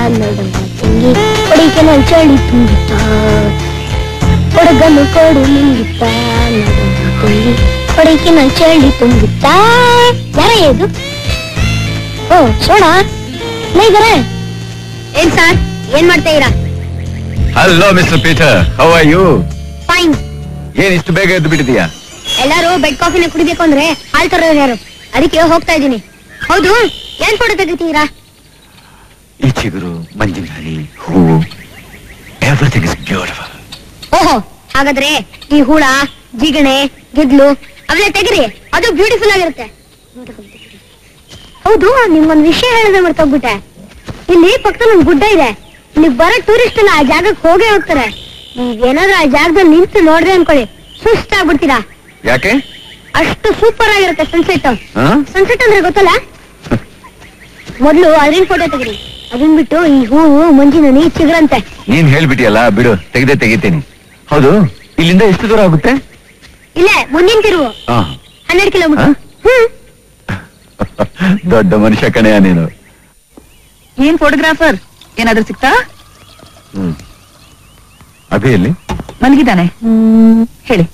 ನಡುವ ತಂಗಿ ಕೊಡಿಕೆ ನನ್ ಚಳಿ ತುಂಬಿತ ಕೊಡಗನು ಕೊಡು ನಿಂಗಿತ್ತ ನಡುವ ತಂಗಿ ಕೊಡಿಕೆ ನನ್ ಚಳಿ ತುಂಬಿತ್ತ ಯಾರ ಇದು ಓ ಸೋಡ ನೈಗರೆ ಏನ್ ಸರ್ ಏನ್ ಮಾಡ್ತಾ ಇರಾ hello mister Peter how are you fine ಏನ್ ಇಷ್ಟು ಬೇಗ ಎದ್ದು ಬಿಟ್ಟಿದೀಯಾ ಎಲ್ಲಾರು ಬೆಡ್ ಕಾಫಿನ ಕುಡಿಬೇಕು ಅಂದ್ರೆ ಹಾಲ್ ತರೋರು ಯಾರು ಅದಕ್ಕೆ ಹೋಗ್ತಾ ಇದೀನಿ ಹೌದು ಏನ್ ಫೋಟೋ ತೆಗಿತೀರಾ ಈ ಚಿಗುರು ಮಂಜಿನ ಹನಿ ಹೂವು ಎವ್ರಿಥಿಂಗ್ ಇಸ್ ಬ್ಯೂಟಿಫುಲ್ ಓಹೋ ಹಾಗಾದ್ರೆ ಈ ಹುಳ ಜಿಗಣೆ ಗಿಡ್ಲು ಅವೆಲ್ಲ ತೆಗಿರಿ ಅದು ಬ್ಯೂಟಿಫುಲ್ ಆಗಿರುತ್ತೆ ಹೌದು ನಿಮ್ಗೊಂದ್ ವಿಷಯ ಹೇಳದೆ ಮರ್ತೋಗ್ಬಿಟ್ಟೆ ಇಲ್ಲಿ ಪಕ್ಕದಲ್ಲಿ ಒಂದ್ ಗುಡ್ಡ ಇದೆ ಇಲ್ಲಿ ಬರೋ ಟೂರಿಸ್ಟ್ ಎಲ್ಲ ಆ ಜಾಗಕ್ಕೆ ಹೋಗೇ ಹೋಗ್ತಾರೆ ನೀವೇನಾದ್ರೂ ಆ ಜಾಗದಲ್ಲಿ ನಿಂತು ನೋಡ್ರಿ ಅನ್ಕೊಳ್ಳಿ ಸುಸ್ತಾಗ್ಬಿಡ್ತೀರಾ ಯಾಕೆ ಅಷ್ಟು ಸೂಪರ್ ಆಗಿರುತ್ತೆ ಸನ್ಸೆಟ್ ಹಾ? ಸನ್ಸೆಟ್ ಅಂದ್ರೆ ಗೊತ್ತಲ್ಲ ಮೊದ್ಲು ಅದ್ರಿನ ಫೋಟೋ ತೆಗಿರಿ ಅದನ್ ಬಿಟ್ಟು ಈ ಹೂವು ಮಂಜಿನ ನೀ ಚಿಗುರಂತೆ ನೀನ್ ಹೇಳ್ಬಿಟ್ಟಿಯಲ್ಲ ಬಿಡು ತೆಗೆದೇ ತೆಗಿತೀನಿ ಹೌದು ಇಲ್ಲಿಂದ ಎಷ್ಟು ದೂರ ಆಗುತ್ತೆ ಇಲ್ಲೇ ಮುಂದಿನ ತಿರುವು ಆ, ಹನ್ನೆರಡು ಕಿಲೋಮೀಟರ್ ಹಾ? ಹ್ಮ್ ದೊಡ್ಡ ಮನುಷ್ಯ ಕಣೆಯ ನೀನು ಏನ್ ಫೋಟೋಗ್ರಾಫರ್ ಏನಾದ್ರೂ ಸಿಕ್ತಾ ಹ್ಮ್ ಅಭಿ ಎಲ್ಲಿ ಮಲಗಿದ್ದಾನೆ ಹೇಳಿ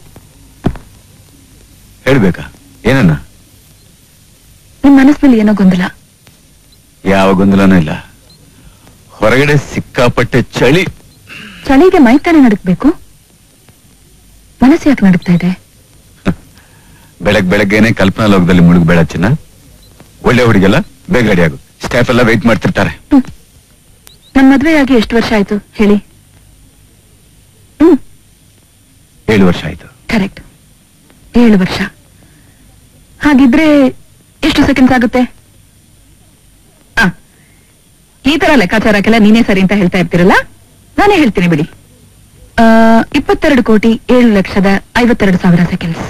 ಹೇಳ್ಬೇಕಾ ಏನನ್ನ ನಿಮ್ ಮನಸ್ಸಿನಲ್ಲಿ ಏನೋ ಗೊಂದಲ ಯಾವ ಗೊಂದಲನೂ ಇಲ್ಲ ಹೊರಗಡೆ ಸಿಕ್ಕಾಪಟ್ಟೆ ಚಳಿ ಚಳಿಗೆ ಮೈ ತಾನೇ ನಡುಕ್ಬೇಕು ಮನಸ್ಸು ಯಾಕೆ ನಡುಕ್ತಾ ಇದೆ ಬೆಳಗ್ ಬೆಳಗ್ಗೆನೆ ಕಲ್ಪನಾ ಲೋಕದಲ್ಲಿ ಮುಳುಗ್ಬೇಡ ಚಿನ್ನ ಒಳ್ಳೆ ಹುಡುಗಿಲ್ಲ ಬೇಗ ರೆಡಿ ಆಗು ಸ್ಟಾಫ್ ಎಲ್ಲ ವೆಯ್ಟ್ ಮಾಡ್ತಿರ್ತಾರೆ ನನ್ ಮದ್ವೆಯಾಗಿ ಎಷ್ಟು ವರ್ಷ ಆಯ್ತು ಹೇಳಿ ಹ್ಮ್ ಏಳು ವರ್ಷ ಆಯ್ತು ಕರೆಕ್ಟ್ ಏಳು ವರ್ಷ ಹಾಗಿದ್ರೆ ಎಷ್ಟು ಸೆಕೆಂಡ್ಸ್ ಆಗುತ್ತೆ ಆ, ಈ ತರ ಲೆಕ್ಕಾಚಾರಕ್ಕೆಲ್ಲ ನೀನೇ ಸರಿ ಅಂತ ಹೇಳ್ತಾ ಇರ್ತೀರಲ್ಲ ನಾನೇ ಹೇಳ್ತೀನಿ ಬಿಡಿ ಆ, ಇಪ್ಪತ್ತೆರಡು ಕೋಟಿ ಏಳು ಲಕ್ಷದ ಐವತ್ತೆರಡು ಸಾವಿರ ಸೆಕೆಂಡ್ಸ್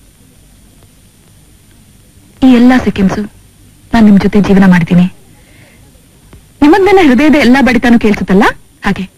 ಈ ಎಲ್ಲಾ ಸೆಕೆಂಡ್ಸು ನಾನು ನಿಮ್ ಜೊತೆ ಜೀವನ ಮಾಡ್ತೀನಿ ನಿಮಗ್ ನನ್ನ ಹೃದಯದ ಎಲ್ಲಾ ಬಡಿತಾನು ಕೇಳಿಸುತ್ತಲ್ಲ ಹಾಗೆ